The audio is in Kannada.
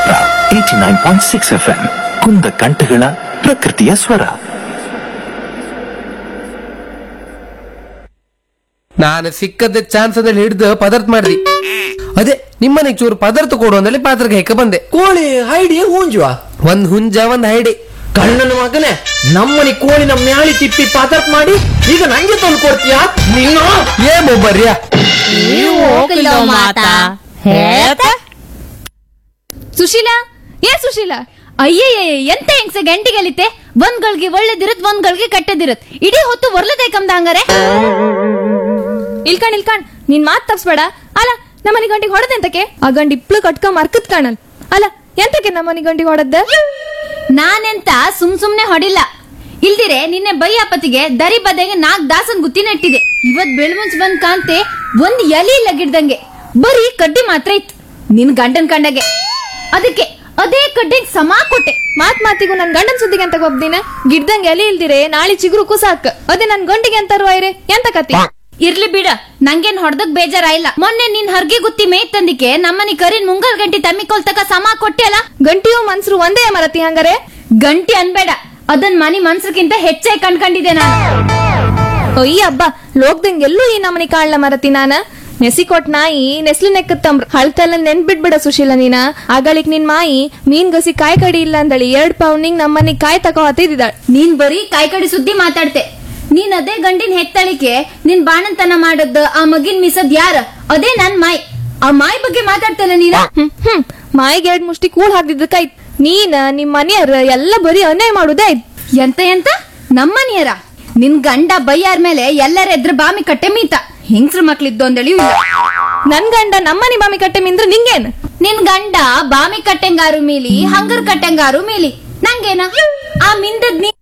Kundapura eighty nine point six F M ಕುಂದ ಕಂಠಗಳ ಪ್ರಕೃತಿಯ ಸ್ವರ ನಾನು ಸಿಕ್ಕದ ಚಾನ್ಸ್ ಅಂದ್ರೆ ಹಿಡಿದು ಪದಾರ್ಥ ಮಾಡ್ರಿ ಅದೇ ನಿಮ್ಮನೆಗೆ ಚೂರು ಪದಾರ್ಥ ಕೊಡು ಅಂದಲ್ಲಿ ಪಾತ್ರಕ್ಕೆ ಹೆಕ್ಕ ಬಂದೆ ಕೋಳಿ ಹೈಡಿ ಹೂಂಜುವ ಒಂದ್ ಹುಂಜ ಒಂದ್ ಹೈಡಿ ಕಣ್ಣನ ಮಗನೇ ನಮ್ಮನಿ ಕೋಳಿನ ಮ್ಯಾಳಿ ತಿಪ್ಪಿ ಪಾತರ್ಪ್ ಮಾಡಿ ಈಗ ನಂಗೆ ತಂದು ಕೊಡ್ತೀಯಾ ನಿನ್ನ ಏ ಮೊಬ್ಬರ್ಯಾ ನೀವು ಹೋಗಿಲ್ಲ ಮಾತಾ ಹೇಳ್ತ ಸುಶೀಲಾ ಏ ಸುಶೀಲಾ ಅಯ್ಯಯ್ಯ ಎಂತ ಹೆಂಗ್ಸ ಗಂಟಿಗಲಿತೆ ಒಂದ್ಗಳಿಗೆ ಒಳ್ಳೇದಿರತ್ ಒಂದ್ಗಳಿಗೆ ಕೆಟ್ಟದಿರತ್ ಇಡೀ ಹೊತ್ತು ಒರ್ಲದೆ ಕಮ್ದ ಹಂಗಾರೆ ಇಲ್ಕಣ್ ಇಲ್ಕಣ್ ನಿನ್ ಮಾತ್ ತಪ್ಸ್ಬೇಡ ಅಲ್ಲ ನಮ್ಮನಿ ಗಂಟಿಗೆ ಹೊಡೆದ ಎಂತಕ್ಕೆ ಆ ಗಂಡಿ ಇಪ್ಳು ಕಟ್ಕ ಮರ್ಕತ್ ಕಾಣಲ್ ಅಲ್ಲ ಎಂತಕ್ಕೆ ನಮ್ಮನಿ ಗಂಟಿಗೆ ಹೊಡೆದ ನಾನೆಂತ ಸುಮ್ ಸುಮ್ನೆ ಹೊಡಿಲ್ಲ ಇಲ್ದಿರೆ ನಿನ್ನೆ ಬೈಯಪ್ಪತಿಗೆ ದರಿ ಬದೆಗೆ ನಾಕ್ ದಾಸನ್ ಗುತ್ತಿ ನೆಟ್ಟಿದೆ ಇವತ್ ಬೆಳ್ಮುಂಚ್ ಬಂದ್ ಕಾಂತೆ ಒಂದ್ ಎಲಿ ಇಲ್ಲ ಗಿಡ್ದಂಗೆ ಬರೀ ಕಡ್ಡಿ ಮಾತ್ರ ಇತ್ತು ನಿನ್ ಗಂಡನ್ ಕಂಡಗೆ ಅದಕ್ಕೆ ಅದೇ ಕಡ್ಡಿಗೆ ಸಮ ಕೊಟ್ಟೆ ಮಾತ್ ಮಾತಿಗೂ ನನ್ ಗಂಡನ್ ಸುದ್ದಿಗೆ ಅಂತ ಒಬ್ದಿನ ಗಿಡ್ದಂಗೆ ಎಲಿ ಇಲ್ದಿರೆ ನಾಳೆ ಚಿಗುರು ಕುಸಾಕ್ ಅದೇ ನನ್ ಗಂಟಿಗೆ ಅಂತ ಐರೆ ಎಂತ ಕತಿ ಇರ್ಲಿ ಬಿಡ ನಂಗೇನ್ ಹೊಡ್ದಕ್ ಬೇಜಾರಾಯಿಲ್ಲ ಮೊನ್ನೆ ನಿನ್ ಹರ್ಗೆ ಗುತ್ತಿ ಮೇಯ್ತ್ ತಂದಿಕೆ ನಮ್ಮನಿ ಕರಿನ್ ಮುಂಗಲ್ ಗಂಟಿ ತಮ್ಮಿಕೊಲ್ ತಕ ಸಮ ಕೊಟ್ಟೆಲ್ಲ ಗಂಟಿಯು ಮನ್ಸರು ಒಂದೇ ಮರತಿ ಹಂಗಾರೆ ಗಂಟಿ ಅನ್ಬೇಡ ಅದನ್ ಮನಿ ಮನ್ಸಕ್ಕಿಂತ ಹೆಚ್ಚಾಗಿ ಕಣ್ಕಂಡಿದ್ದೆ ನಾನು ಅಯ್ಯ ಹಬ್ಬ ಲೋಕ್ದಂಗ್ ಎಲ್ಲೂ ಈ ನಮ್ಮನಿ ಕಾಣ್ಲ ಮರತಿ ನಾನ ನೆಸಿ ಕೊಟ್ ನಾಯಿ ನೆಸ್ಲು ನೆಕ್ಕತ್ತಂಬ್ರ ಹಳ್ತಲ್ಲ ನೆನ್ಬಿಡ್ಬಿಡ ಸುಶೀಲ ನೀನ ಆಗಳಿಕ್ ನಿನ್ ಮಾಯಿ ಮೀನ್ ಗಸಿ ಕಾಯಿ ಕಡಿ ಇಲ್ಲ ಅಂದಳಿ ಎರಡ್ ಪೌಂಡಿಂಗ್ ನಮ್ಮನಿ ಕಾಯಿ ತಕೋ ಹತ್ತಿದ್ದಾಳ ನೀನ್ ಬರೀ ಕಾಯಿ ಕಡಿ ಸುದ್ದಿ ಮಾತಾಡ್ತೆ ನೀನ್ ಅದೇ ಗಂಡಿನ ಹೆತ್ತಳಿಕೆ ನಿನ್ ಬಾಣಂತನ ಮಾಡದ್ ಆ ಮಗಿನ್ ಮಿಸದ್ ಯಾರ ಅದೇ ನನ್ ಮಾಯ್ ಆ ಮಾಯ್ ಬಗ್ಗೆ ಮಾತಾಡ್ತಲ್ಲ ನೀನ ಹ್ಮ್ ಹ್ಮ್ ಮಾಯಿಗೆ ಎರಡ್ ಮುಷ್ಟಿ ಕೂಳ್ ಹಾಕ್ದಿದ್ದಕ್ಕಾಯ್ತ್ ನೀನ ನಿಮ್ ಮನೆಯವ್ರ ಎಲ್ಲ ಬರೀ ಅನ್ಯಾಯ ಮಾಡುದೇ ಆಯ್ತ್ ಎಂತ ಎಂತ ನಮ್ಮನಿಯರ ನಿನ್ ಗಂಡ ಬೈಯಾರ್ ಮೇಲೆ ಎಲ್ಲರ ಎದ್ರ ಬಾಮಿ ಕಟ್ಟೆ ಮೀತ ಹೆಂಗ್ಸ್ರ ಮಕ್ಳಿದ್ದು ಅಂದಳಿಯೂ ಇಲ್ಲ ನನ್ ಗಂಡ ನಮ್ಮನಿ ಬಾಮಿ ಕಟ್ಟೆ ಮಿಂದ್ರ ನಿಂಗೇನ್ ನಿನ್ ಗಂಡ ಬಾಮಿ ಕಟ್ಟೆಂಗಾರು ಮೀಲಿ ಹಂಗರ್ ಕಟ್ಟೆಂಗಾರು ಮೀಲಿ ನಂಗೇನ ಆ ಮಿಂದದ್ ನೀ